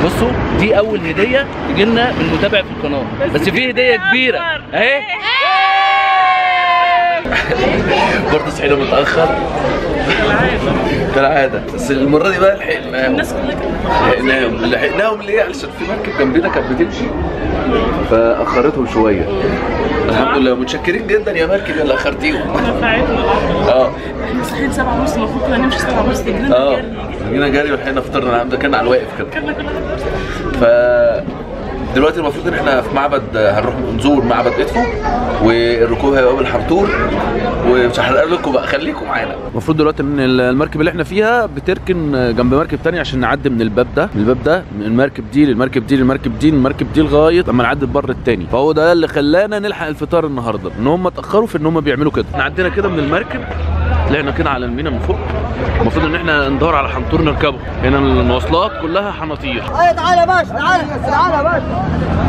بصوا دي اول هديه تجي لنا من متابع في القناه بس في هديه كبيره اهي برضه صحينا متاخر كالعاده بس المره دي بقى لحقناهم الناس كلها كده لحقناهم لحقناهم ليه علشان في مركب جنبنا كانت بتمشي فاخرتهم شويه الحمد لله متشكرين جدا يا مركب اللي اخرتيهم رفعتنا اه صحيين سبعة ونص المفروض كنا نمشي سبعة ونص تجري اه جينا جري ولحقنا فطرنا الحمد لله كان على الواقف كده كنا كنا ف دلوقتي المفروض ان احنا في معبد هنروح نزور معبد ادفو والركوب هيبقى بالحنطور ومش هحرق لكم بقى خليكم معانا المفروض دلوقتي ان المركب اللي احنا فيها بتركن جنب مركب تاني عشان نعدي من الباب ده من الباب ده من المركب دي للمركب دي للمركب دي للمركب دي لغايه لما نعدي البر التاني فهو ده اللي خلانا نلحق الفطار النهارده ان هم اتاخروا في ان هم بيعملوا كده احنا عدينا كده من المركب طلعنا كده على المينا من فوق المفروض ان احنا ندور على حنطور نركبه هنا المواصلات كلها حناطير ايه تعالى يا باشا تعالى تعالى يا باشا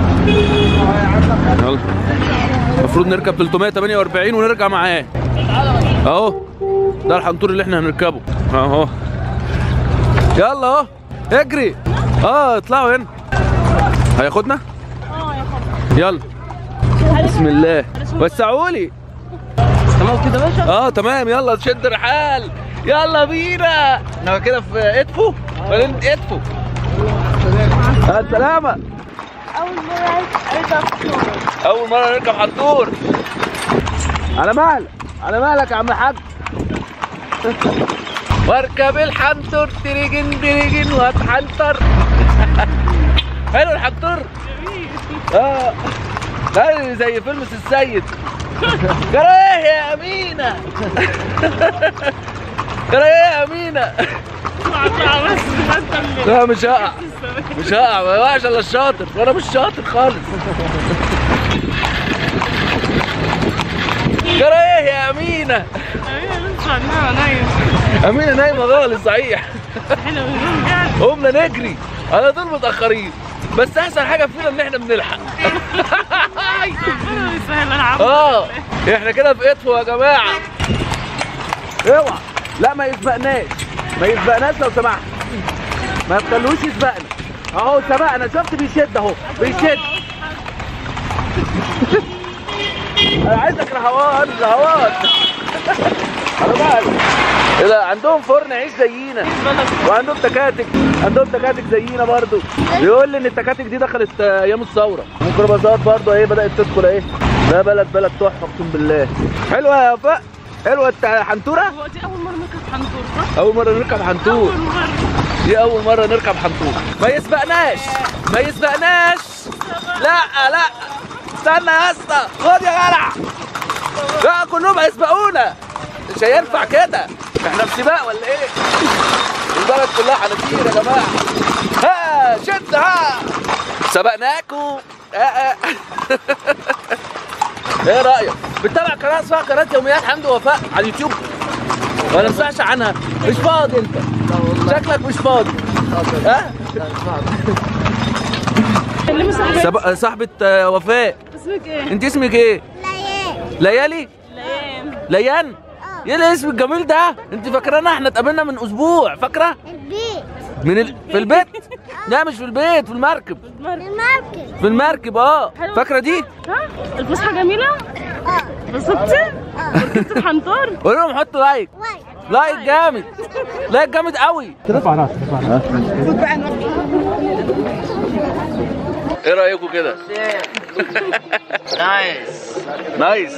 يلا المفروض نركب 348 ونرجع معاه اهو ده الحنطور اللي احنا هنركبه اهو يلا اهو اجري اه اطلعوا هنا هياخدنا اه يا خبر يلا بسم الله وسعوا لي تمام كده يا باشا اه تمام يلا شد الرحال يلا بينا احنا كده في ادفو ولا انت ادفو السلامة أول مرة أرجع في أول مرة نركب حنطور على مهلك على مهلك يا عم الحاج واركب الحنطور تريجن تريجن واتحنطر حلو الحنطور اه ده زي فيلم سي السيد جرى ايه يا امينه جرى ايه يا امينه اطلع بس بس اللي لا مش هقع مش هقع ما يوقعش الا الشاطر وانا مش شاطر خالص جرى ايه يا امينه أمينة لسه عنها نايم امينه نايمه خالص صحيح احنا بنقوم قاعد قمنا نجري على طول متاخرين بس احسن حاجه فينا ان احنا بنلحق ربنا يسهل العب اه احنا كده في ادفو يا جماعه اوعى لا ما يسبقناش ما يسبقناش لو سمحت ما تخلوش يسبقنا اهو سبقنا شفت بيشد اهو بيشد انا عايزك رهوان رهوان على بالك ايه ده عندهم فرن عيش زينا وعندهم تكاتك عندهم تكاتك زينا برضو بيقول لي ان التكاتك دي دخلت آه، ايام الثوره ميكروباصات برضو ايه بدات تدخل ايه ده بلد بلد تحفه اقسم بالله حلوه يا وفاء حلوه الت- حنطوره هو دي أول مرة نركب حنطور صح؟ اول مره نركب حنطور أول مرة دي اول مره نركب حنطور ما يسبقناش ما يسبقناش لا لا استنى يا اسطى خد يا جدع لا كلهم هيسبقونا مش هينفع كده احنا في سباق ولا ايه البلد كلها حناطير يا جماعه ها شد ها سبقناكوا آه آه. ايه رايك بتتابع قناه اسمها قناه يوميات حمد ووفاء على اليوتيوب ولا ما تسمعش عنها مش فاضي انت شكلك مش فاضي ها اللي مسح سب... صاحبة آه، وفاء اسمك ايه؟ انت اسمك ايه؟ ليالي ليان ليان ايه الاسم الجميل ده؟ انت فاكرانا احنا اتقابلنا من اسبوع فاكره؟ البيت من ال... في البيت؟ لا مش في البيت في المركب المركز في المركب اه فاكره دي؟ ها؟ الفسحة جميلة؟ اه بسطتي؟ وركبت الحنطور؟ قول لهم حطوا لايك واي لايك جامد لايك جامد قوي ايه رايكم كده؟ نايس نايس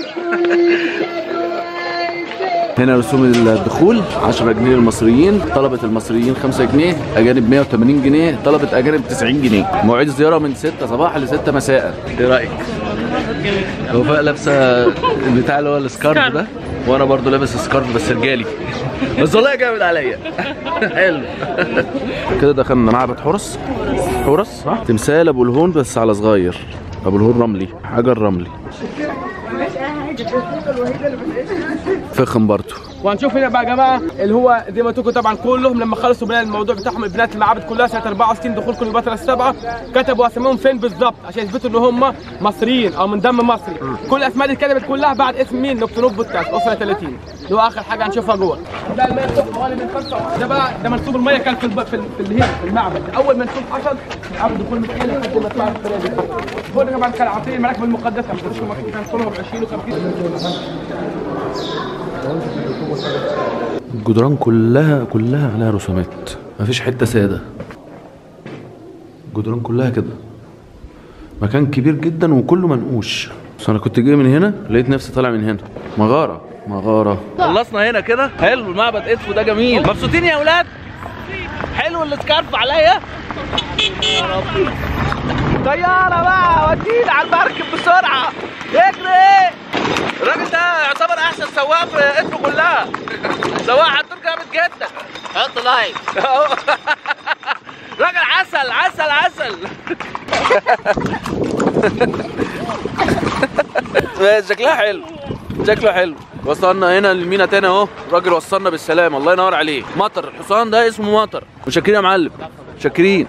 هنا رسوم الدخول 10 جنيه للمصريين طلبة المصريين 5 جنيه أجانب 180 جنيه طلبة أجانب 90 جنيه مواعيد الزيارة من 6 صباحا ل 6 مساء إيه رأيك؟ وفاء لابسة البتاع اللي هو السكارف ده وأنا برضو لابس سكارف بس رجالي بس والله جامد عليا حلو كده دخلنا معبد حورس حورس صح تمثال أبو الهون بس على صغير أبو الهون رملي حجر رملي ف فخم برضه وهنشوف هنا بقى يا جماعه اللي هو زي ما قلت لكم طبعا كلهم لما خلصوا بناء الموضوع بتاعهم بناء المعابد كلها سنه 64 دخول كليوباترا السبعه كتبوا اساميهم فين بالظبط عشان يثبتوا ان هم مصريين او من دم مصري كل الاسماء دي اتكتبت كلها بعد اسم مين نكتنوب بوتاس اسره 30 اللي هو اخر حاجه هنشوفها جوه ده الميه بتاخد حوالي من 5 ده بقى ده منسوب الميه كان في الب... في, ال... في, ال... هنا في المعبد ده اول منسوب حصل قبل دخول المسيحيين لحد ما طلع الطريقه دي فوق ده طبعا كان عاطين المراكب المقدسه مش كان كلهم ب 20 و50 الجدران كلها كلها عليها رسومات مفيش حته ساده الجدران كلها كده مكان كبير جدا وكله منقوش بس انا كنت جاي من هنا لقيت نفسي طالع من هنا مغاره مغاره خلصنا هنا كده حلو المعبد ادفو ده جميل مبسوطين يا اولاد حلو السكارف عليا طياره بقى ودينا على المركب بسرعه اجري الراجل ده يعتبر احسن سواق في ادفو كلها سواق حضور جامد جدا حط لايك راجل عسل عسل عسل بس شكلها حلو شكله حلو وصلنا هنا المينا تاني اهو راجل وصلنا بالسلام الله ينور عليه مطر الحصان ده اسمه مطر وشاكرين يا معلم شاكرين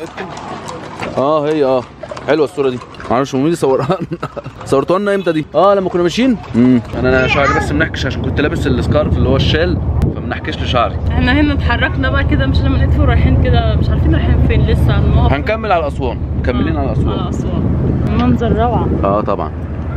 اه هي اه حلوه الصوره دي معرفش مين اللي صورها لنا صورتوها لنا امتى دي اه لما كنا ماشيين امم انا شعري بس منحكش عشان كنت لابس السكارف اللي هو الشال فمنحكش لي شعري احنا هنا اتحركنا بقى كده مش لما نتفق رايحين كده مش عارفين رايحين فين لسه هنقف هنكمل على اسوان مكملين على اسوان على اسوان المنظر روعه اه طبعا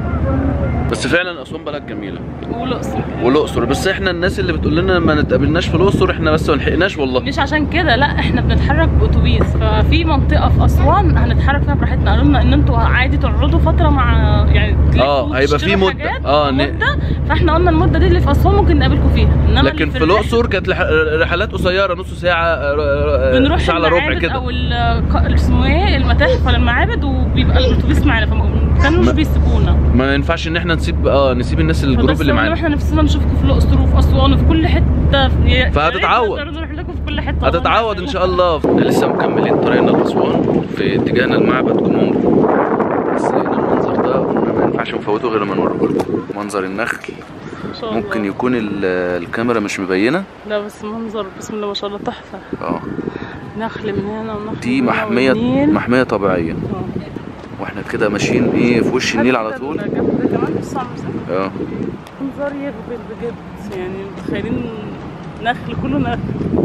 بس فعلا اسوان بلد جميله والاقصر والاقصر بس احنا الناس اللي بتقول لنا ما نتقابلناش في الاقصر احنا بس ما لحقناش والله مش عشان كده لا احنا بنتحرك باتوبيس ففي منطقه في اسوان هنتحرك فيها براحتنا قالوا لنا ان انتوا عادي تقعدوا فتره مع يعني تلفوا آه، هيبقى في وتشتروا مدة. حاجات آه، ن- مده فاحنا قلنا المده دي اللي في اسوان ممكن نقابلكم فيها انما اللي لكن في الرحلة- الاقصر كانت لح- رحلات قصيره نص ساعه آه، آه، بنروح ساعه الا ربع المعابد كده او ال- ق- اسمه ايه المتاحف ولا المعابد وبيبقى الاتوبيس معانا فما كانوش ما- بيسيبونا ما ينفعش ان احنا نسيب اه نسيب الناس الجروب بس اللي قلنا معانا احنا نفسنا نشوفكم في الاقصر وفي اسوان وفي كل حته في- فهتتعوض. يا ريت نقدر نروح لكم في كل حته هتتعوض ان شاء الله احنا لسه مكملين طريقنا لاسوان في اتجاهنا المعبد كومومبو بس لقينا المنظر ده قلنا ما ينفعش نفوته غير لما نوريه لكم منظر النخل إن شاء الله. ممكن يكون ال- الكاميرا مش مبينه لا بس منظر بسم الله ما شاء الله تحفه اه نخل من هنا ونخل دي من هنا محميه والنيل. محميه طبيعيه آه. واحنا كده ماشيين ايه في وش النيل على طول الجنب ده كمان بص على المسافة. اه منظر يغبر بجد يعني متخيلين نخل كله نخل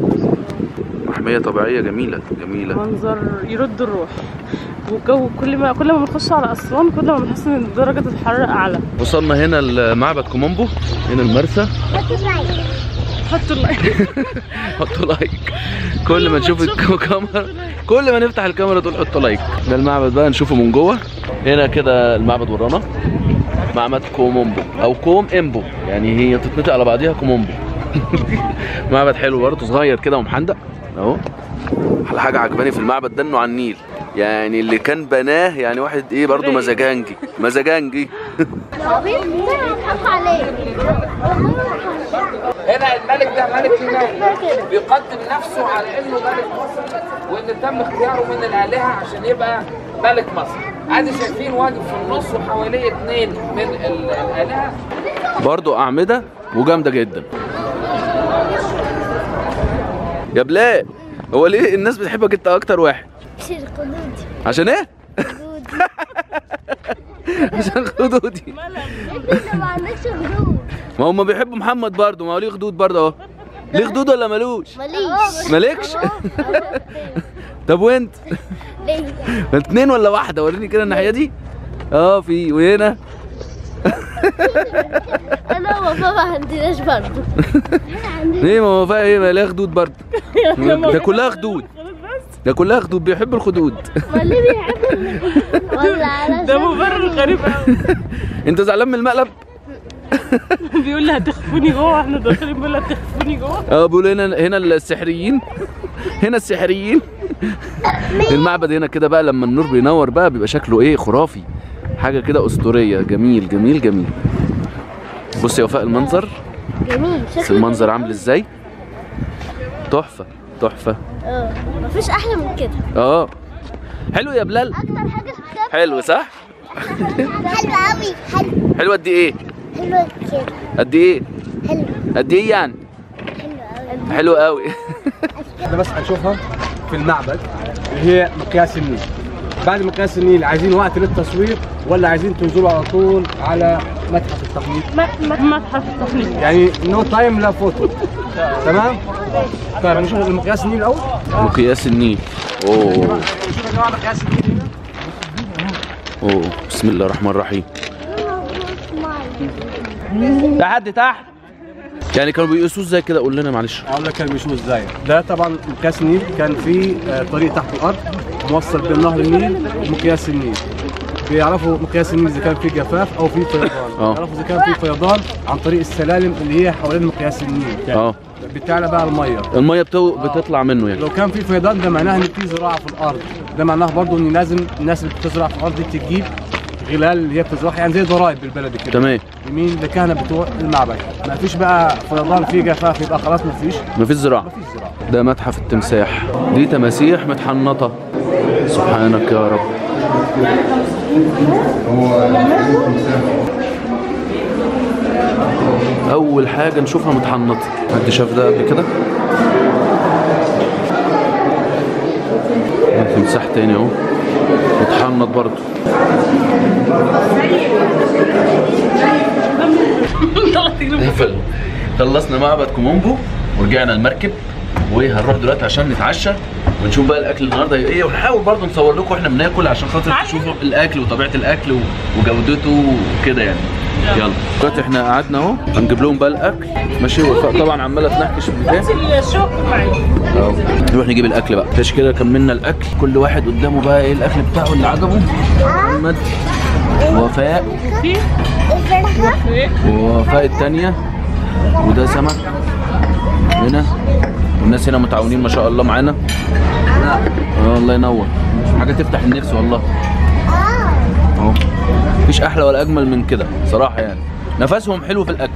محميه طبيعيه جميله جميله منظر يرد الروح والجو كل ما كل ما بنخش على اسوان كل ما بنحس ان درجه الحراره اعلى وصلنا هنا لمعبد كومومبو هنا المرسى حطوا اللايك حطوا لايك كل ما نشوف الكاميرا كل ما نفتح الكاميرا تقول حطوا لايك ده المعبد بقى نشوفه من جوه هنا كده المعبد ورانا معبد كومومبو او كوم امبو يعني هي تتنطق على بعضيها كومومبو معبد حلو برضه صغير كده ومحندق اهو احلى حاجه عجباني في المعبد ده انه على النيل يعني اللي كان بناه يعني واحد ايه برضه مزاجنجي مزاجنجي بيضحك عليه هنا الملك ده ملك يونان بيقدم نفسه على انه ملك مصر وان تم اختياره من الالهه عشان يبقى ملك مصر ادي شايفين واقف في النص وحواليه اثنين من ال- الالهه برضو أعمدة وجامدة جدا يا بلال هو ليه الناس بتحبك انت اكتر واحد شير قدودي عشان ايه قدودي عشان خدودي انت ما عندكش خدود ما هم بيحبوا محمد برضو ما هو ليه خدود برضو اهو ليه خدود ولا ملوش ماليش مالكش طب وانت ليه اتنين ولا واحده وريني كده الناحيه دي اه في وهنا انا وبابا ما عندناش برضه ليه ما هو فيها ايه ما ليها خدود برضو ده كلها خدود ده كلها خدود بيحب الخدود ما اللي بيحب ولا على ده مبرر غريب قوي انت زعلان من المقلب بيقول لي هتخفوني جوه احنا داخلين بيقول لي هتخفوني جوه اه بيقول هنا هنا السحريين هنا السحريين المعبد هنا كده بقى لما النور بينور بقى بيبقى شكله ايه خرافي حاجه كده اسطوريه جميل جميل جميل بص يا وفاء المنظر جميل بس المنظر عامل ازاي تحفه تحفه اه مفيش احلى من كده اه حلو يا بلال اكتر حاجه شفتها حلو صح حلو قوي حلو حلو قد ايه حلو كده قد ايه حلو قد ايه يعني حلو قوي حلو قوي احنا بس هنشوفها في المعبد اللي هي مقياس النيل بعد مقياس النيل عايزين وقت للتصوير ولا عايزين تنزلوا على طول على متحف التحنيط متحف التحنيط يعني نو تايم لا فوتو تمام طيب هنشوف المقياس النيل الاول مقياس النيل اوه شوف يا جماعه مقياس النيل هنا اوه بسم الله الرحمن الرحيم تحت تحت يعني كانوا بيقيسوه ازاي كده قول لنا معلش اقول لك كان بيشوف ازاي ده طبعا مقياس النيل كان في آه، طريق تحت الارض موصل بين نهر النيل ومقياس النيل بيعرفوا مقياس النيل اذا كان في جفاف او في فيضان آه. بيعرفوا اذا كان في فيضان عن طريق السلالم اللي هي حوالين مقياس النيل اه بتعلى بقى الميه الميه بتو... بتطلع منه يعني لو كان في فيضان ده معناه ان في زراعه في الارض ده معناه برضه ان لازم الناس اللي بتزرع في الارض دي تجيب غلال اللي هي بتزرعها يعني زي ضرايب بالبلدي كده تمام يمين الكهنه بتوع المعبد ما فيش بقى فيضان في جفاف يبقى خلاص ما فيش مفيش زراعه ما فيش زراعه ده متحف التمساح دي تماسيح متحنطه سبحانك يا رب اول حاجه نشوفها متحنطه حد شاف ده قبل كده ده تمساح تاني اهو متحنط برضه قفل خلصنا معبد كومومبو ورجعنا المركب وهنروح دلوقتي عشان نتعشى ونشوف بقى الاكل النهارده هيبقى ايه ونحاول برضه نصور لكم واحنا بناكل عشان خاطر تعالى. تشوفوا الاكل وطبيعه الاكل و- وجودته وكده يعني يلا دلوقتي احنا قعدنا اهو هنجيب لهم بقى الاكل ماشي وفاء طبعا عماله تنحكش في البتاع الشوك معي اهو نروح نجيب الاكل بقى مش كده كملنا الاكل كل واحد قدامه بقى ايه الاكل بتاعه اللي عجبه محمد وفاء في ووفاء التانية وده سمك هنا والناس هنا متعاونين ما شاء الله معانا اه الله ينور حاجة تفتح النفس والله اهو مفيش احلى ولا اجمل من كده صراحة يعني نفسهم حلو في الاكل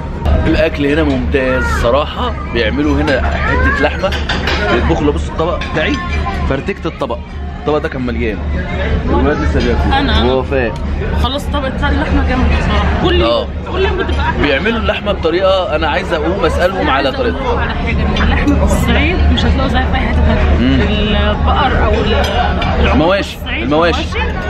الاكل هنا ممتاز صراحة بيعملوا هنا حتة لحمة يطبخوا له بص الطبق بتاعي فرتكت الطبق الطبق ده كان مليان الولاد لسه بياكلوا أنا- أنا. ووفاء خلاص طبق بتاع اللحمه جامد بصراحه كل آه. يوم كل يوم بتبقى احلى بيعملوا اللحمه بطريقه انا عايز اقوم اسالهم على عايزة أقول طريقتها لكم على حاجه ان اللحم في الصعيد مش هتلاقوا زي في اي حته مم. ثانيه البقر او ال- العمر مواشي، في الصعيد المواشي.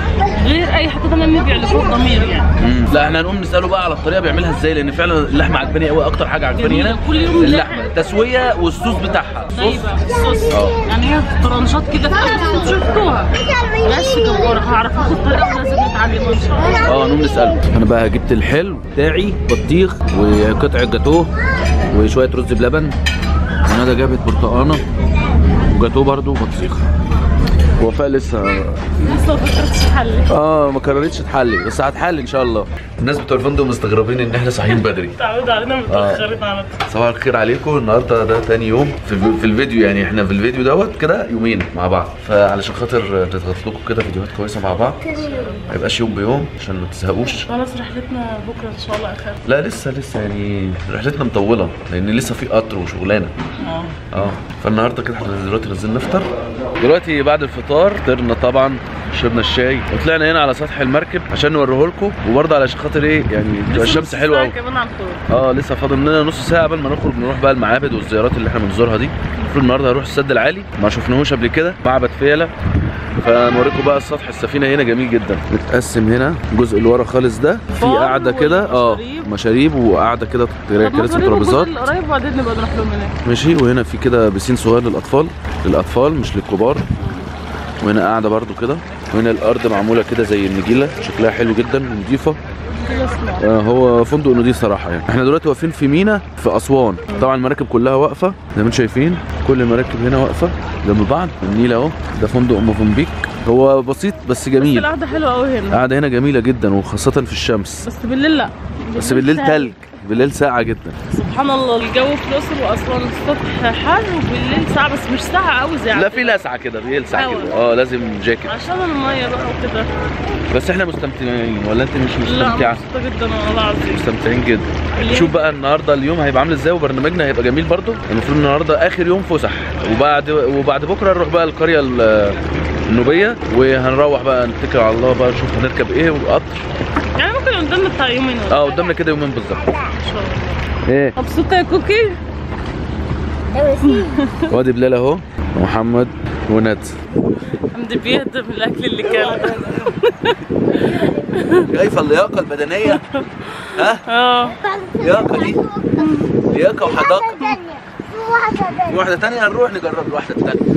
غير اي حته ثانيه بنبيع لفوق ضمير يعني مم. لا احنا هنقوم نساله بقى على الطريقه بيعملها ازاي لان فعلا اللحمه عجباني قوي اكتر حاجه عجباني جميلة. هنا كل يوم اللحمه لحمة. تسويه والصوص بتاعها زي صوص بقى الصوص آه. يعني هي طرنشات كده في الأول شفتوها بس جبارة هعرف اخد طريقه ولازم نتعلم ان شاء الله اه نقوم نساله انا بقى جبت الحلو بتاعي بطيخ وقطعه جاتوه وشويه رز بلبن وندى جابت برتقانه وجاتوه برضو وبطيخ وفاء لسه لسه ما فكرتش حل اه ما قررتش تحلي بس هتحلي ان شاء الله الناس بتوع الفندق مستغربين ان احنا صاحيين بدري تعودوا علينا متاخرين على صباح الخير عليكم النهارده ده تاني يوم في, في الفيديو يعني احنا في الفيديو دوت كده يومين مع بعض فعلشان خاطر نضغط لكم كده فيديوهات كويسه مع بعض ما يبقاش يوم بيوم عشان ما تزهقوش خلاص رحلتنا بكره ان شاء الله اخر لا لسه لسه يعني رحلتنا مطوله لان لسه في قطر وشغلانه اه اه فالنهارده كده احنا دلوقتي نازلين نفطر دلوقتي بعد الفطار فطرنا طبعا شربنا الشاي وطلعنا هنا على سطح المركب عشان نوريه لكم وبرضه علشان خاطر ايه يعني تبقى الشمس حلوه قوي كمان على الخروج اه لسه فاضل لنا نص ساعه قبل ما نخرج نروح بقى المعابد والزيارات اللي احنا بنزورها دي المفروض النهارده هنروح السد العالي ما شفناهوش قبل كده معبد فيلة فنوريكم بقى السطح السفينه هنا جميل جدا متقسم هنا الجزء اللي ورا خالص ده في بار قاعده كده اه والمشاريب. مشاريب وقاعده كده كراسي وترابيزات قريب وبعدين نبقى نروح لهم هناك ماشي وهنا في كده بسين صغير للاطفال للاطفال مش للكبار وهنا قاعده برضو كده وهنا الارض معموله كده زي النجيله شكلها حلو جدا ونضيفه كده اسمع آه، هو فندق نضيف صراحه يعني احنا دلوقتي واقفين في مينا في اسوان طبعا المراكب كلها واقفه زي ما انتم شايفين كل المراكب هنا واقفه جنب بعض النيل اهو ده فندق موفنبيك هو بسيط بس بس جميل القعده حلوه قوي هنا القعده هنا جميله جدا وخاصه في الشمس بس بالليل لا بس بالليل سهل. تلج بالليل ساقعه جدا سبحان الله الجو في الاقصر واسوان الصبح حر وبالليل ساعه بس مش ساعه قوي زي لا عندنا. في لسعه كده بيلسع هوا. كده اه لازم جاكيت عشان الميه بقى وكده بس احنا مستمتعين ولا انت مش لا مستمتعه مبسوطه جدا والله العظيم مستمتعين جدا اليوم- شوف بقى النهارده اليوم هيبقى عامل ازاي وبرنامجنا هيبقى جميل برضو المفروض النهارده اخر يوم فسح وبعد وبعد بكره نروح بقى القريه ال- النوبيه وهنروح بقى نتكل على الله بقى نشوف هنركب ايه وقطر يعني ممكن قدامنا بتاع يومين ولا اه قدامنا كده يومين بالظبط ان شاء الله ايه مبسوطه يا كوكي وادي بلال اهو ومحمد وند حمدي بيهدم الاكل اللي كان كيف اللياقه البدنيه ها اه لياقه دي لياقه وحداقه في واحدة تانية واحده تانية هنروح نجرب الواحده التانية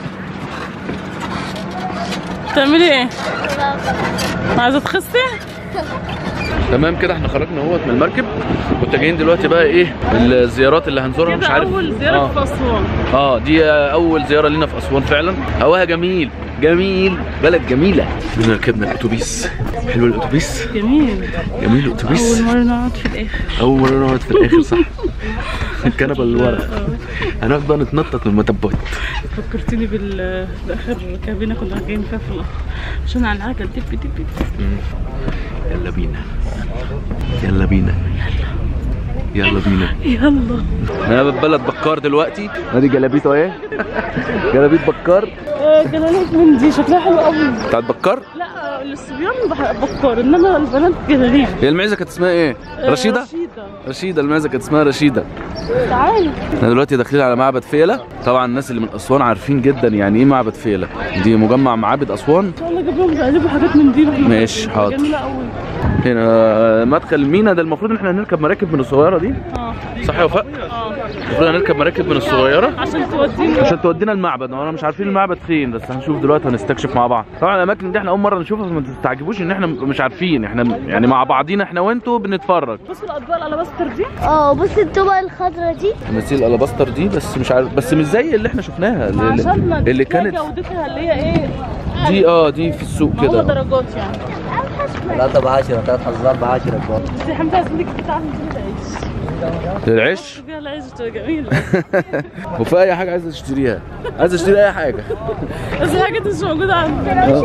بتعملي ايه؟ عايزه تخسي؟ تمام كده احنا خرجنا اهوت من المركب متجهين دلوقتي بقى ايه الزيارات اللي هنزورها مش كده عارف اول زياره اه, في اسوان اه دي اول زياره لينا في اسوان فعلا هواها جميل جميل بلد جميله هنا ركبنا الاتوبيس حلو الاتوبيس جميل جميل اول الاتوبيس مره نقعد في الاخر اول مره نقعد في الاخر صح الكنبه اللي ورا هنقعد بقى نتنطط من المطبات فكرتني بال باخر كابينه كنا راجعين فيها في الأرض. عشان على العجل دب دب دب يلا بينا يلا بينا يلا بينا يلا انا في بلد بكار دلوقتي ادي جلابيته اهي جلابيت بكار آه، جلالات من دي شكلها حلو قوي بتاعت بكار لا الصبيان بح- بكار انما البنات جلاليب هي المعزه كانت اسمها ايه آه، رشيده رشيده رشيده المعزه كانت اسمها رشيده تعالي احنا دلوقتي داخلين على معبد فيلة طبعا الناس اللي من اسوان عارفين جدا يعني ايه معبد فيلة دي مجمع معابد اسوان ان شاء الله اجيب لهم تقلبوا حاجات من دي واحنا ماشي، راجعين. حاضر. جميله قوي هنا مدخل المينا ده المفروض ان احنا هنركب مراكب من الصغيره دي اه صح يا وفاء اه المفروض هنركب مراكب من الصغيره عشان تودينا عشان تودينا المعبد وانا مش عارفين المعبد فين بس هنشوف دلوقتي هنستكشف مع بعض طبعا الاماكن دي احنا اول مره نشوفها فما تستعجبوش ان احنا مش عارفين احنا يعني مع بعضينا احنا وانتوا بنتفرج بصوا الاطباق الالاباستر دي اه بص الطوبة الخضرا دي تماثيل الالاباستر دي بس مش عارف بس مش زي اللي احنا شفناها اللي, عشان ما اللي تلاقي كانت جودتها اللي هي ايه دي اه دي في السوق هو كده درجات يعني ثلاثة بعشرة ثلاث حظات بعشرة كبار بس يا حمزه عايزين لك بتاع العيش العش بيها العيش بتبقى جميله وفي اي حاجه عايزه تشتريها عايزه اشتري اي حاجه بس الحاجات مش موجوده عندنا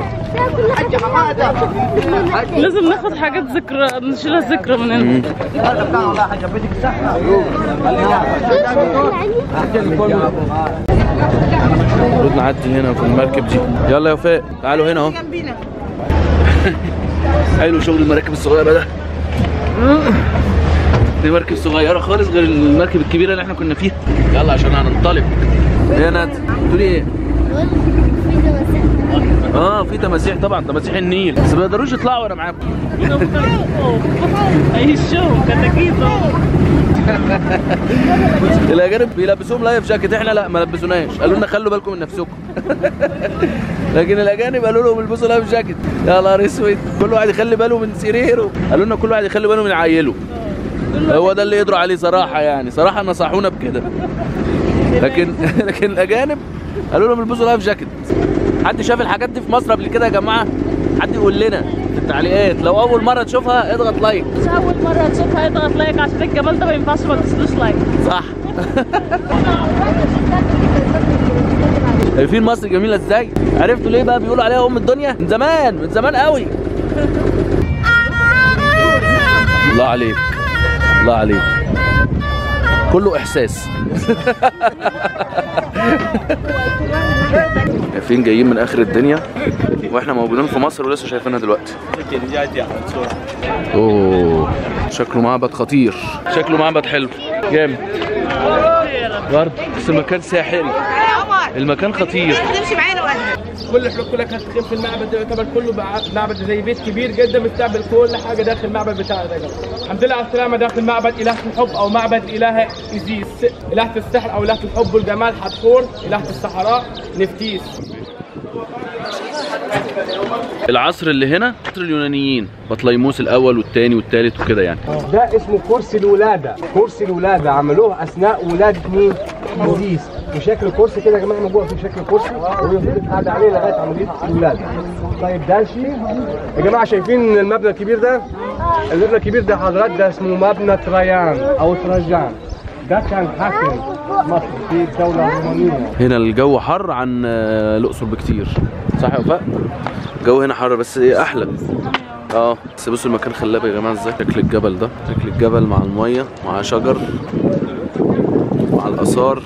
لازم ناخد حاجات ذكرى نشيلها ذكرى من هنا المفروض نعدي هنا في المركب دي يلا يا وفاء تعالوا هنا اهو حلو شغل المراكب الصغيره ده دي مركب صغيره خالص غير المركب الكبيره اللي احنا كنا فيها يلا عشان هننطلق ايه يا ند تقولي ايه اه في تماسيح طبعا تماسيح النيل بس ما يقدروش يطلعوا وانا معاكم هيشوهم كتاكيت اهو الاجانب بيلبسوهم لايف جاكيت احنا لا ما لبسوناش قالوا لنا خلوا بالكم من نفسكم لكن الاجانب قالوا لهم البسوا لايف جاكيت يا نهار اسود كل واحد يخلي باله من سريره قالوا لنا كل واحد يخلي باله من عيله هو ده اللي يقدروا عليه صراحه يعني صراحه نصحونا بكده لكن لكن الاجانب قالوا لهم البسوا لايف جاكيت حد شاف الحاجات دي في مصر قبل كده يا جماعه حد يقول لنا في التعليقات لو اول مره تشوفها اضغط لايك مش اول مره تشوفها اضغط لايك عشان الجمال ده ما ينفعش ما تدوسلوش لايك صح شايفين مصر جميله ازاي عرفتوا ليه بقى بيقولوا عليها ام الدنيا من زمان من زمان قوي الله عليك الله عليك كله احساس شايفين جايين من اخر الدنيا واحنا موجودين في مصر ولسه شايفينها دلوقتي اوه شكله معبد خطير شكله معبد حلو جامد برضه بس المكان ساحري المكان خطير كل الحلول كلها كانت تخيم في المعبد ده يعتبر كله بع- معبد زي بيت كبير جدا مستقبل كل حاجه داخل المعبد بتاعنا ده يا جماعة. الحمد لله على السلامه داخل معبد الهه الحب او معبد الهه ايزيس الهه السحر او الهه الحب والجمال حتحور الهه الصحراء نفتيس العصر اللي هنا عصر اليونانيين بطليموس الاول والثاني والثالث وكده يعني ده اسمه كرسي الولاده كرسي الولاده عملوه اثناء ولاده مين ايزيس وشكل كرسي كده يا جماعه موجود في شكل كرسي ويفضل قاعد عليه لغايه عمليه الولاده طيب ده شيء يا جماعه شايفين المبنى الكبير ده المبنى الكبير ده حضرات ده اسمه مبنى تريان او تراجان ده كان حاكم مصر في الدوله الرومانيه هنا الجو حر عن آه، الاقصر بكتير صح يا وفاء الجو هنا حر بس ايه احلى اه بس بصوا المكان خلاب يا جماعه ازاي شكل الجبل ده شكل الجبل مع الميه مع شجر مع الاثار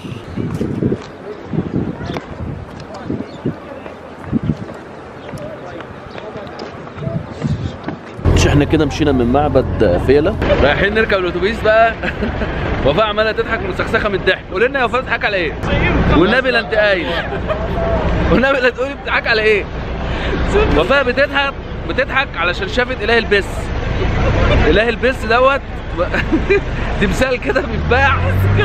احنا كده مشينا من معبد فيلة رايحين نركب الاتوبيس بقى وفاء عماله تضحك ومسخسخه من الضحك قول لنا يا وفاء بتضحك على ايه؟ والنبي لا انت قايل والنبي لا تقولي بتضحك على ايه؟ وفاء بتضحك بتضحك علشان شافت اله البس اله البس دوت تمثال كده بيتباع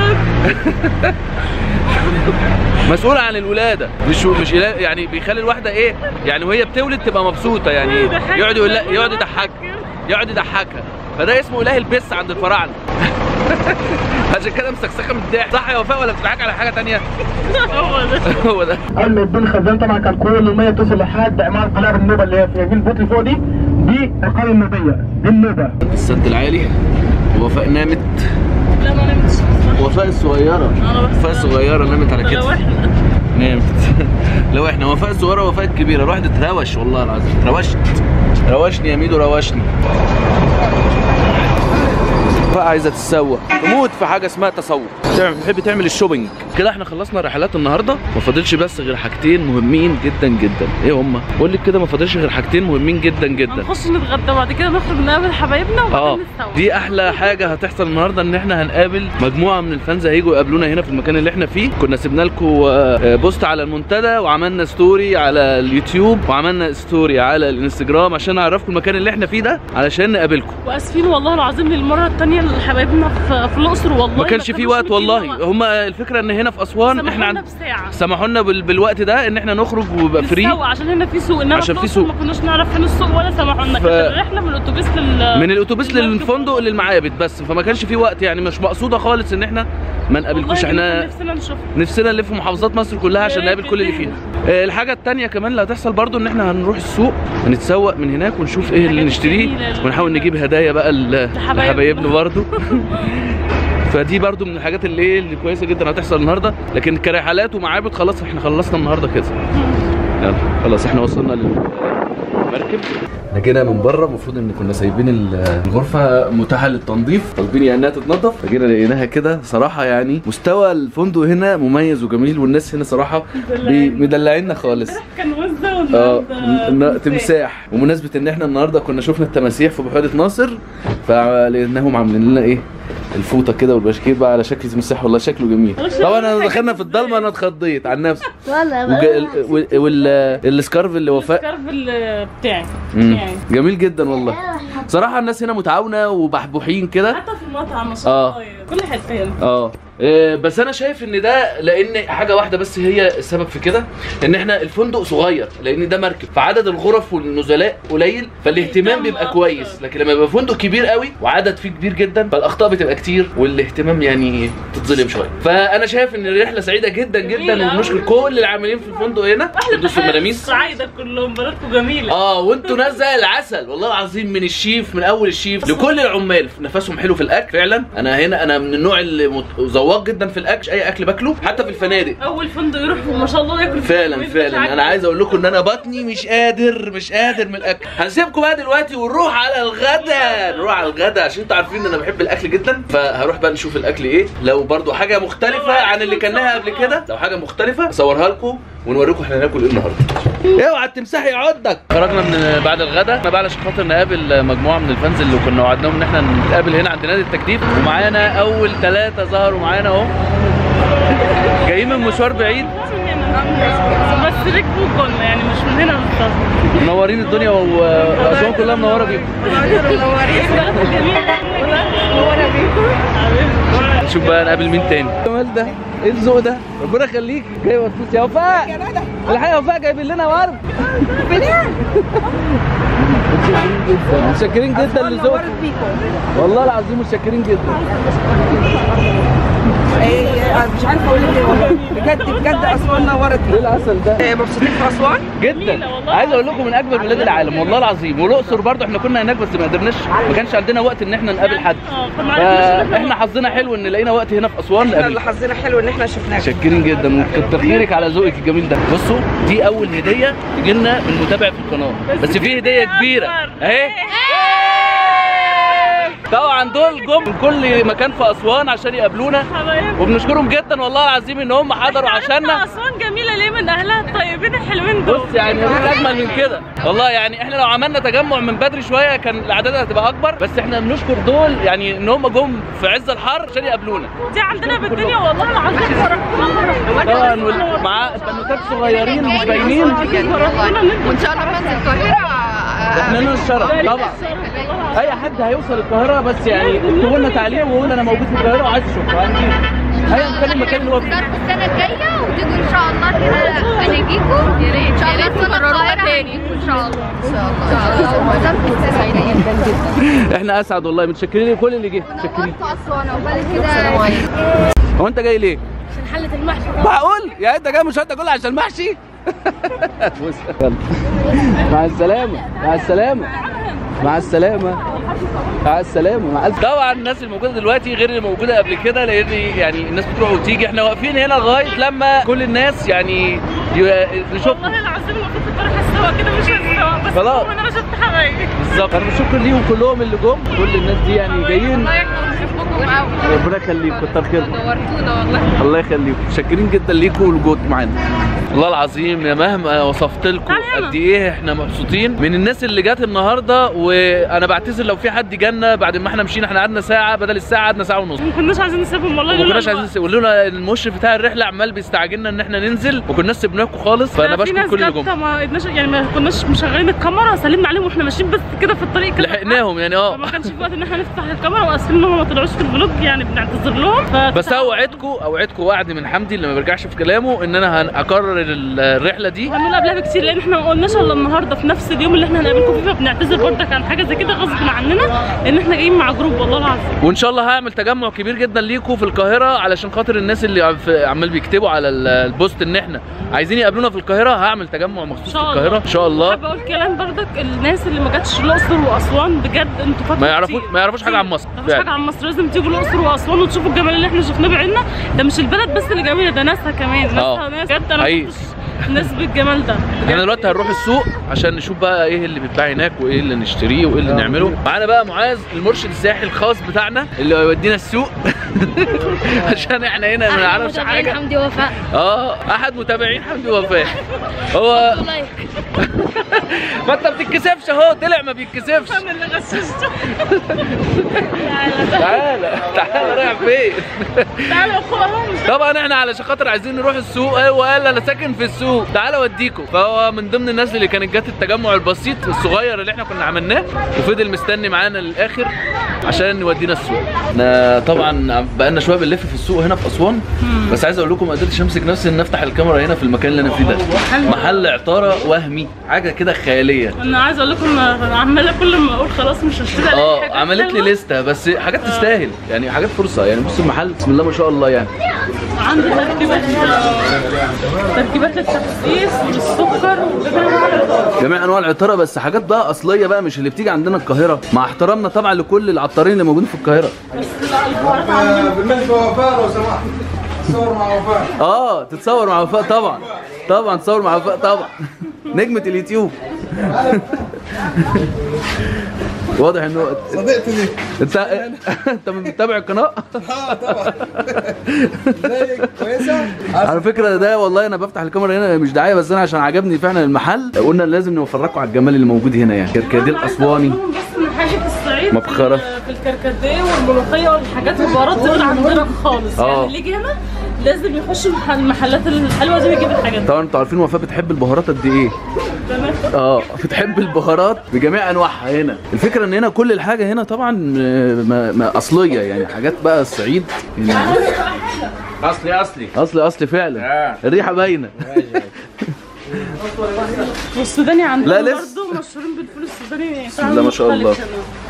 مسؤول عن الولاده مش مش إله يعني بيخلي الواحده ايه يعني وهي بتولد تبقى مبسوطه يعني يقعد يقول لها يقعد يضحكها يقعد يضحكها فده اسمه اله البس عند الفراعنه عشان كده مسخسخه من الضحك صح يا وفاء ولا بتضحك على حاجه تانية هو ده هو ده قال له الدين خزان طبعا كان كل المية تصل لحد عمارة قناة النوبة اللي هي في يمين البوت اللي فوق دي دي القرية النوبية دي النوبة السد العالي ووفاء نامت لا ما نمتش وفاء الصغيره أنا بس- وفاء الصغيره نامت على لو كتفي احنا نامت لو احنا وفاء الصغيره ووفاء الكبيره الواحد اتروش والله العظيم اتروشت روشني يا ميدو روشني وفاء عايزه تتسوق تموت في حاجه اسمها تسوق تعمل بتحب تعمل الشوبينج كده احنا خلصنا رحلات النهارده ما فاضلش بس غير حاجتين مهمين جدا جدا ايه هما قول لك كده ما فاضلش غير حاجتين مهمين جدا جدا هنخش نتغدى وبعد كده نخرج نقابل حبايبنا اه وبعدين نتسوق دي احلى حاجه هتحصل النهارده ان احنا هنقابل مجموعه من الفانز هيجوا يقابلونا هنا في المكان اللي احنا فيه كنا سيبنا لكم بوست على المنتدى وعملنا ستوري على اليوتيوب وعملنا ستوري على الانستجرام عشان نعرفكم المكان اللي احنا فيه ده علشان نقابلكم واسفين والله العظيم للمره الثانيه لحبايبنا في, في الاقصر والله ما كانش في كانوش وقت مدينا والله وقت. هما الفكره ان هنا في اسوان احنا سمحوا لنا عند بساعه سمحوا لنا بال... بالوقت ده ان احنا نخرج ويبقى فري نتسوق عشان هنا في سوق انما عشان في في الأقصر سوق. ما كناش نعرف فين السوق ولا سمحوا لنا ف- كانت الرحله من الاتوبيس لل من الاتوبيس للمركب. للفندق للمعابد بس فما كانش في وقت يعني مش مقصوده خالص ان احنا ما نقابلكوش والله احنا كان نفسنا نشوف نفسنا نلف محافظات مصر كلها عشان يا نقابل كل اللي فيها آه، الحاجه التانية كمان اللي هتحصل برضو ان احنا هنروح السوق هنتسوق من هناك ونشوف ايه اللي الحاجات نشتريه الجميلة ونحاول نجيب هدايا بقى ل- لحبايبنا. لحبايبنا برضو فدي برضو من الحاجات اللي ايه اللي كويسه جدا هتحصل النهارده لكن كرحلات ومعابد خلاص احنا خلصنا النهارده كده يلا خلاص احنا وصلنا للمركب احنا جينا من بره المفروض ان كنا سايبين ال- الغرفه متاحه للتنظيف طالبين يعني انها تتنظف فجينا لقيناها كده صراحه يعني مستوى الفندق هنا مميز وجميل والناس هنا صراحه بي- مدلعيننا خالص كان وزه اه والنهارده ن- تمساح ومناسبه ان احنا النهارده كنا شفنا التماسيح في بحيره ناصر فلقيناهم عاملين لنا ايه الفوطه كده والبشكير بقى على شكل تمساح والله شكله جميل طبعا انا دخلنا في الضلمه انا اتخضيت عن نفسي والله وج- وال- والسكارف اللي وفاء السكارف اللي بتاعي مم. بتاعي جميل جدا والله صراحه الناس هنا متعاونه وبحبوحين كده حتى في المطعم ما شاء آه. الله يعني كل حته هنا اه إيه، بس انا شايف ان ده لان حاجه واحده بس هي السبب في كده ان احنا الفندق صغير لان ده مركب فعدد الغرف والنزلاء قليل فالاهتمام بيبقى أكتر. كويس لكن لما يبقى فندق كبير قوي وعدد فيه كبير جدا فالاخطاء بتبقى كتير والاهتمام يعني تتظلم شويه فانا شايف ان الرحله سعيده جدا جدا جميلة وبنشكر أوي. كل العاملين في الفندق هنا قدوس الملاميس سعيده كلهم بلدكم جميله اه وانتوا ناس زي العسل والله العظيم من الشيف من اول الشيف لكل العمال نفسهم حلو في الاكل فعلا انا هنا انا من النوع اللي مت- ذواق جدا في الاكل مش اي اكل باكله حتى في الفنادق اول فندق يروح ما شاء الله ياكل فعلا ويبقى فعلا عاجبه. انا عايز اقول لكم ان انا بطني مش قادر مش قادر من الاكل هنسيبكم بقى دلوقتي ونروح على الغدا نروح على الغدا عشان انتوا عارفين ان انا بحب الاكل جدا فهروح بقى نشوف الاكل ايه لو برضو حاجه مختلفه عن اللي كلناها قبل كده لو حاجه مختلفه اصورها لكم ونوريكم احنا هناكل ايه النهارده اوعى التمساح يعضك خرجنا من بعد الغدا احنا بقى علشان خاطر نقابل مجموعه من الفانز اللي كنا وعدناهم ان احنا نتقابل هنا عند نادي التجديد ومعانا اول ثلاثه ظهروا معانا اهو جايين من مشوار بعيد بس ركبوا كنا يعني مش من هنا بالظبط منورين الدنيا و- واسوان كلها منوره بيكم نشوف بقى نقابل مين تاني الجمال ده ايه الذوق ده ربنا يخليك جاي مدفوس يا وفاء الحقيقه وفاء جايبين لنا ورد متشكرين جدا لذوقك والله العظيم متشكرين جدا إيه، مش عارفه اقول لك ايه والله بجد بجد اسوان نورت ايه العسل ده إيه، مبسوطين في اسوان جدا والله عايز اقول لكم من اجمل بلاد العالم والله العظيم والاقصر برضه احنا كنا هناك بس ما قدرناش ما كانش عندنا وقت ان احنا نقابل حد اه فما عرفناش إن فاحنا حظنا حلو ان لقينا وقت هنا في اسوان احنا نقابل اللي حظنا حلو ان احنا شفناك متشكرين جدا وكتر خيرك على ذوقك الجميل ده بصوا دي اول هديه تجي لنا من متابع في القناه بس في هديه كبيره اهي طبعا دول جم من كل مكان في اسوان عشان يقابلونا حبايب وبنشكرهم جدا والله العظيم ان هم حضروا عشاننا اسوان جميله ليه من من اهلها الطيبين الحلوين دول بص يعني مفيش اجمل من كده والله يعني احنا لو عملنا تجمع من بدري شويه كان الاعداد هتبقى اكبر بس احنا بنشكر دول يعني ان هم جم في عز الحر عشان يقابلونا دي عندنا بالدنيا والله العظيم فرحتونا طبعا وال- معاه بنوتات صغيرين مش باينين وان شاء الله بنزل القاهره احنا لنا الشرف طبعا اي حد هيوصل القاهره بس يعني اكتبوا لنا تعليق وقولوا انا موجود في القاهره وعايز اشوفه هنجيب ايا كان المكان اللي هو فيه السنه الجايه وتيجوا ان شاء الله كده هنجيكم يا ريت ان شاء الله تكرروها تاني ان شاء الله ان شاء الله ان شاء الله وزمت السنه جدا احنا اسعد والله متشكرين لكل اللي جه متشكرين قلت اسوان عقبال كده هو انت جاي ليه؟ عشان حلة المحشي معقول؟ يعني انت جاي مش انت كله عشان محشي؟ بص يلا. مع السلامة مع السلامة مع السلامة مع السلامة مع السلامة طبعا الناس الموجودة دلوقتي غير اللي موجودة قبل كده لأن يعني الناس بتروح وتيجي احنا واقفين هنا لغاية لما كل الناس يعني ي- نشوف والله العظيم المفروض تكون هالسوا كده مش هالسوا بس خلاص. المهم ان انا شفت حبايبي بالظبط انا بشكر ليهم كلهم اللي جم كل الناس دي يعني جايين والله احنا بنحبكم قوي ربنا يخليك كتر خيركم نورتونا والله الله يخليكم متشكرين جدا ليكم والجود معانا والله العظيم يا مهما وصفت لكم تعالى هنا. قد ايه احنا مبسوطين من الناس اللي جت النهارده وانا بعتذر لو في حد جالنا بعد ما احنا مشينا احنا قعدنا ساعه بدل الساعه قعدنا ساعه ونص ما كناش عايزين نسيبهم والله وما لولا كناش عايزين الوقت. نسيب لولا المشرف بتاع الرحله عمال بيستعجلنا ان احنا ننزل ما كناش سيبناكم خالص فانا في بشكر ناس كل اللي جت جم ما قدناش يعني ما كناش مشغلين الكاميرا سلمنا عليهم واحنا ماشيين بس كده في الطريق كده لحقناهم يعني اه ما كانش في وقت ان احنا نفتح الكاميرا واسفين ان هم ما طلعوش في الفلوج يعني بنعتذر لهم ف... بس اوعدكم اوعدكم وعد من حمدي اللي ما بيرجعش في كلامه ان انا هن- هكرر ال- الرحله دي هنقول قبلها بكتير لان احنا ما قلناش الا النهارده في نفس اليوم اللي احنا هنقابلكم فيه فبنعتذر برضك عن حاجه زي كده غصب عننا لان احنا جايين مع جروب والله العظيم وان شاء الله هعمل تجمع كبير جدا ليكم في القاهره علشان خاطر الناس اللي عم- في- عمال بيكتبوا على ال- البوست ان احنا عايزين يقابلونا في القاهره هعمل تجمع مخصوص في القاهره ان شاء الله حابه اقول كلام برضك الناس اللي ما جاتش الاقصر واسوان بجد انتوا فاتوا ما يعرفوش كتير. ما يعرفوش حاجه عن مصر ما يعرفوش فعلا. حاجه عن مصر لازم تيجوا الاقصر واسوان وتشوفوا الجمال اللي احنا شفناه بعيننا ده مش البلد بس اللي جميله ده ناسها كمان ناسها اه. ناس بجد انا ما حقيقي. شفتش ناس بالجمال ده احنا دلوقتي هنروح السوق عشان نشوف بقى ايه اللي بيتباع هناك وايه اللي نشتريه وايه اللي نعمله معانا بقى معاذ المرشد السياحي الخاص بتاعنا اللي هيودينا السوق عشان احنا هنا ما نعرفش حاجه حمدي وفاء اه احد متابعين حمدي وفاء هو ما انت بتتكسفش اهو طلع ما بيتكسفش انا اللي غششته تعالى تعالى رايح فين تعالوا يا اخويا اهو مش طبعا احنا علشان خاطر عايزين نروح السوق هو قال انا ساكن في السوق تعالى اوديكم فهو من ضمن الناس اللي كانت جت التجمع البسيط الصغير اللي احنا كنا عملناه وفضل مستني معانا للاخر عشان يودينا السوق احنا طبعا بقالنا شويه بنلف في السوق هنا في اسوان بس عايز اقول لكم ما قدرتش امسك نفسي ان افتح الكاميرا هنا في المكان اللي انا فيه ده محل عطاره وهمي حاجه كده خياليه انا عايزه اقول لكم انا عماله كل ما اقول خلاص مش هشتري ألاقي اه حاجات عملت لي حلوة. لسته بس حاجات تستاهل يعني حاجات فرصه يعني بص المحل بسم الله ما شاء الله يعني عندي تركيبات تركيبات للتخسيس والسكر وجميع جميع انواع العطاره بس حاجات بقى اصليه بقى مش اللي بتيجي عندنا القاهره مع احترامنا طبعا لكل العطارين اللي موجودين في القاهره بالنسبه لوفاء لو سمحت صور مع وفاء اه تتصور مع وفاء طبعا طبعا تصور مع وفاء طبعا نجمه اليوتيوب واضح انه صديقتي دي انت انت متابع القناه اه طبعا ازيك كويسه على فكره ده والله انا بفتح الكاميرا هنا مش دعايه بس انا عشان عجبني فعلا المحل قلنا لازم نفرجكم على الجمال اللي موجود هنا يعني كركديه الاسواني بس من حاجه في الصعيد مبخرة. في الكركديه والملوخيه والحاجات البهارات دي غير عندنا خالص اه. يعني اللي يجي هنا لازم يخش المح- المحلات الحلوه دي ويجيب الحاجات دي طبعا انتوا عارفين وفاء بتحب البهارات قد ايه تمام اه بتحب البهارات بجميع انواعها هنا الفكره ان هنا كل الحاجه هنا طبعا م- ما ما اصليه يعني حاجات بقى الصعيد يعني اصلي اصلي اصلي اصلي فعلا الريحه باينه والسوداني عندنا لا، لسه. برضه مشهورين بالفول السوداني بسم الله ما شاء الله.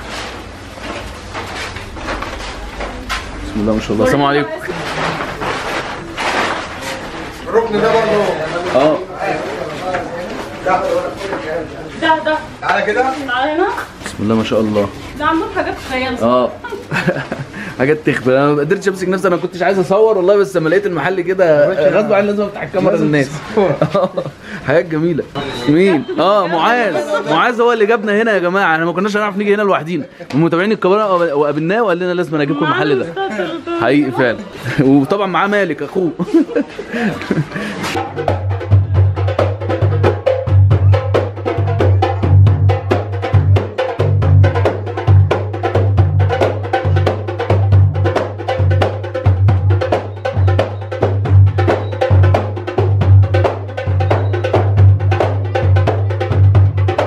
بسم الله ما شاء الله السلام عليكم الركن ده برضه اه ده ده تعالى كده تعالى هنا بسم الله ما شاء الله ده عندهم حاجات خيال اه حاجات تخبل انا ما قدرتش امسك نفسي انا ما كنتش عايز اصور والله بس لما لقيت المحل كده غصب عني لازم افتح الكاميرا للناس حاجات جميله مين اه معاذ معاذ هو اللي جابنا هنا يا جماعه احنا ما كناش هنعرف نيجي هنا لوحدينا من متابعين الكاميرا وقابلناه وقال لنا لازم اجيبكم المحل ده حقيقي فعلا وطبعا معاه مالك اخوه